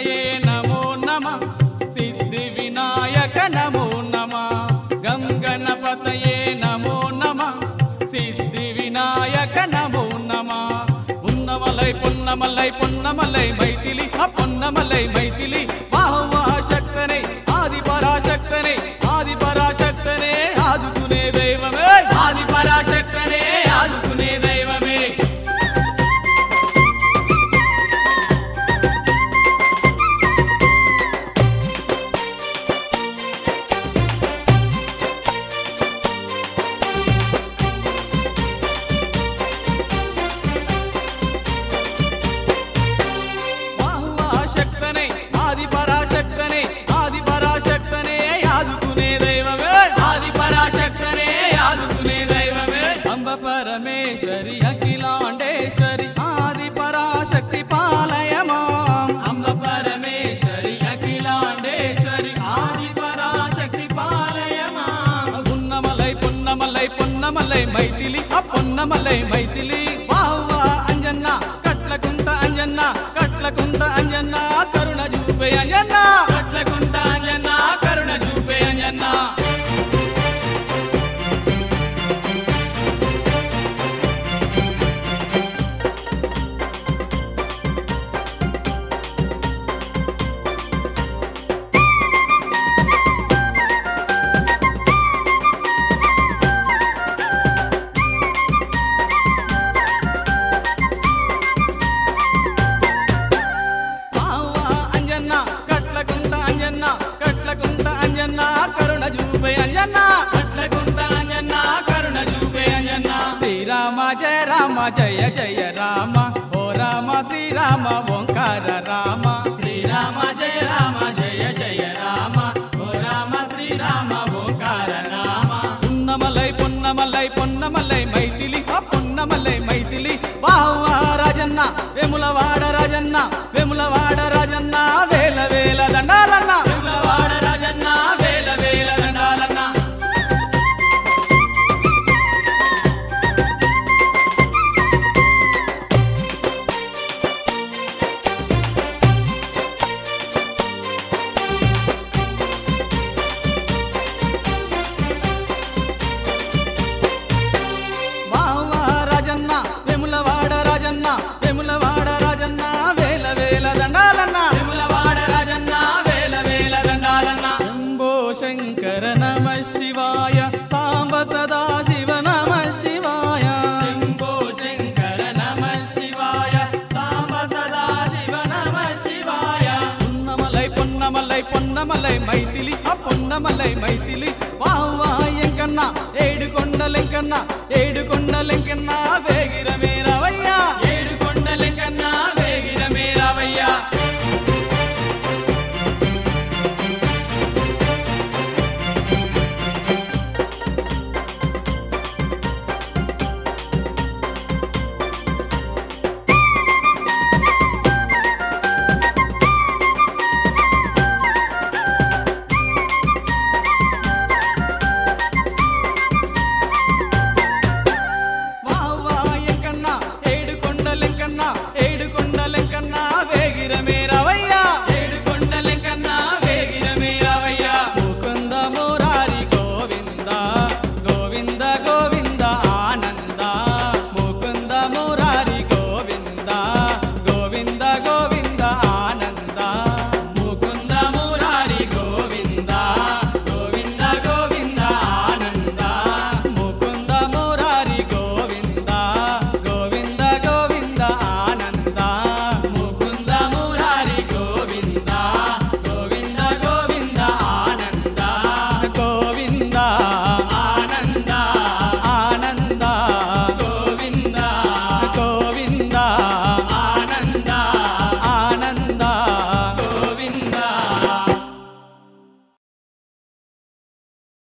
గణపతయే నమో నమ సిద్ధి వినాయక నమో నమ గం గణపతయే నమో నమ సిద్ధి వినాయక నమో నమ ఉన్నమలై పొన్నమలై పొన్నమలై మైథిలి ఆ పొన్నమలై మైథిలి బాహువా శక్తనే ఆది పరాశక్తనే ఆది పరాశక్తనే ఆదుకునే దైవమే ఆది పరాశక్తనే ఆదుకునే దైవమే మహాశక్తనే ఆది పరాశక్తనే ఆది పరాశక్తనే ఆదుకునే దైవమే ఆది పరాశక్తనే ఆదుకునే దైవమే అంబ పరమేశ్వరి అఖిలాండేశ్వరి ఆది పరాశక్తి పాలయమాం అంబ పరమేశ్వరి అఖిలాండేశ్వరి ఆది పరాశక్తి పాలయమాం పున్నమలై పున్నమలై పున్నమలై మైథిలి ఆ పొన్నమలై మైథిలి వాహ్వా అంజన్న కట్లకుంట అంజన్న కట్లకుంట అంజన్న కరుణ చూపే అంజన్న కట్లకుంట అంజన్న కరుణ చూపే అంజన్న ఆవా అంజన్న కట్లకుంట అంజన్న కట్లకుంట అంజన్న కరుణ చూపే అంజన్న కట్లకుంట అంజన్న కరుణ చూపే అంజన్న శ్రీరామ జయ రామ జయ జయ రామ ఓ రామ శ్రీరామ ఓంకార రామ శ్రీరామ జయ రామ జయ జయ రామ ఓ రామ శ్రీరామ ఓంకార రామ పున్నమలై పొన్నమలై పొన్నమలై మైథిలి ఆ పొన్నమలై మైథిలి వాహ్వా రాజన్న వేములవాడ రాజన్న వేములవాడ రాజన్న వేల వేల దండాలన్న వేములవాడ రాజన్న వేల వేల దండాలన్న వాహ్వా రాజన్న వేములవాడ రాజన్న వేములవాడ రాజన్న వేల వేల దండాలన్న వేములవాడ రాజన్న వేల వేల దండాలన్న శంభో శంకర నమ శివాయ సాంబ సదా శివ నమ శివాయ శంభో శంకర నమ శివాయ సాంబ సదా శివ నమ శివాయ పున్నమలై పొన్నమలై పొన్నమలై మైథిలి ఆ పొన్నమలై మైథిలి వాహ్వా ఎంకన్న ఏడు కొండలెంకన్న